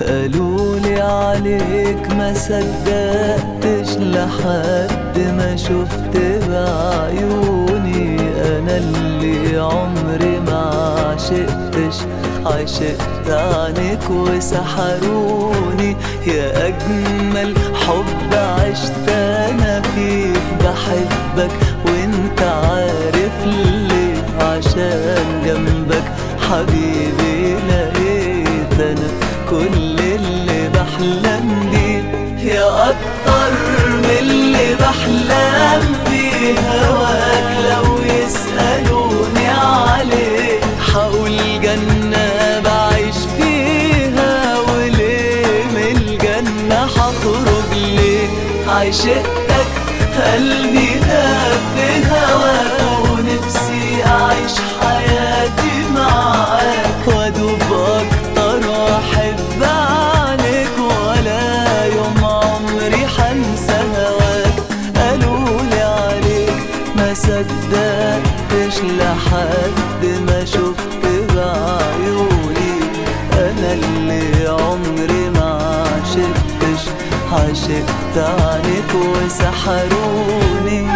قالولي عليك ما صدقتش لحد ما شفت بعيوني انا اللي عمري ما عشقتش عشقت عنك وسحروني يا اجمل حب عشت انا فيك بحبك وانت عارف ليه عشان جنبك حبيبي لقيت انا كل اللي بحلم بيه يا اكتر من اللي بحلم بيه هواك لو يسألوني عليه حقول جنة بعيش فيها وليه من الجنة حخرج ليه عشقتك قلبي داب في هواك ونفسي أعيش حياتي معاك وأدوب أكتر وأحب عنك ولا يوم عمري حنسى هواك قالولي عليك ما صدقتش لحد ما شفت بعيوني أنا اللي عمري ما عشقتش عشقت عنك وسحروني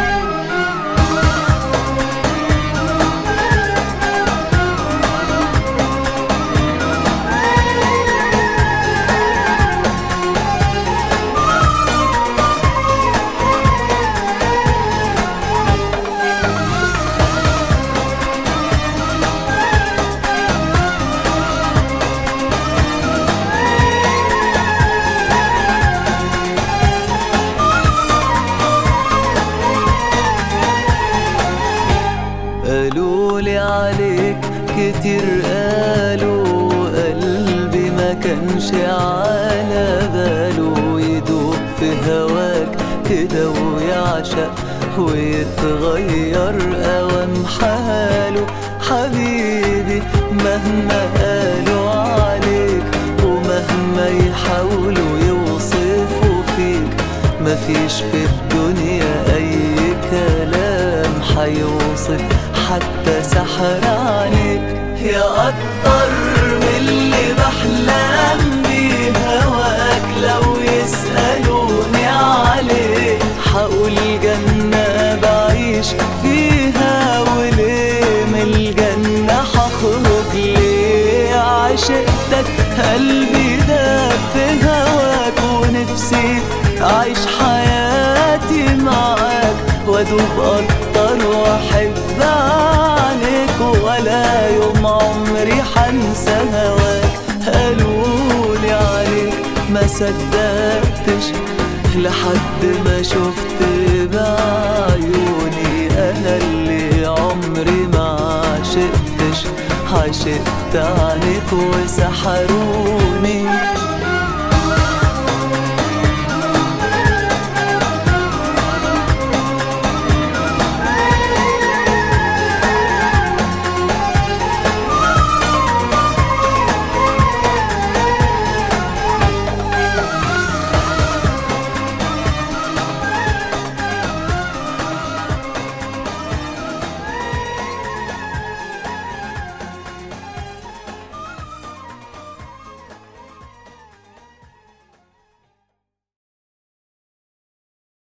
قالولي عليك كتير قالوا قلبي ما كانش على باله يدوب في هواك كده ويعشق ويتغير أوام حاله حبيبي مهما قالوا عليك ومهما يحاولوا يوصفوا فيك مفيش في الدنيا أي كلام حيوصف حتى سحر عليك يا أكتر من اللي بحلم بيه هواك لو يسألوني عليه حقول جنة بعيش فيها وليه من الجنة حخرج ليه عشقتك قلبي داب في هواك ونفسي أعيش حياتي معاك وأدوب أكتر وأحب عنك ولا يوم عمري حنسى هواك قالولي عليك ما صدقتش لحد ما شفت بعيوني أنا اللي عمري ما عشقتش عشقت عنك وسحروني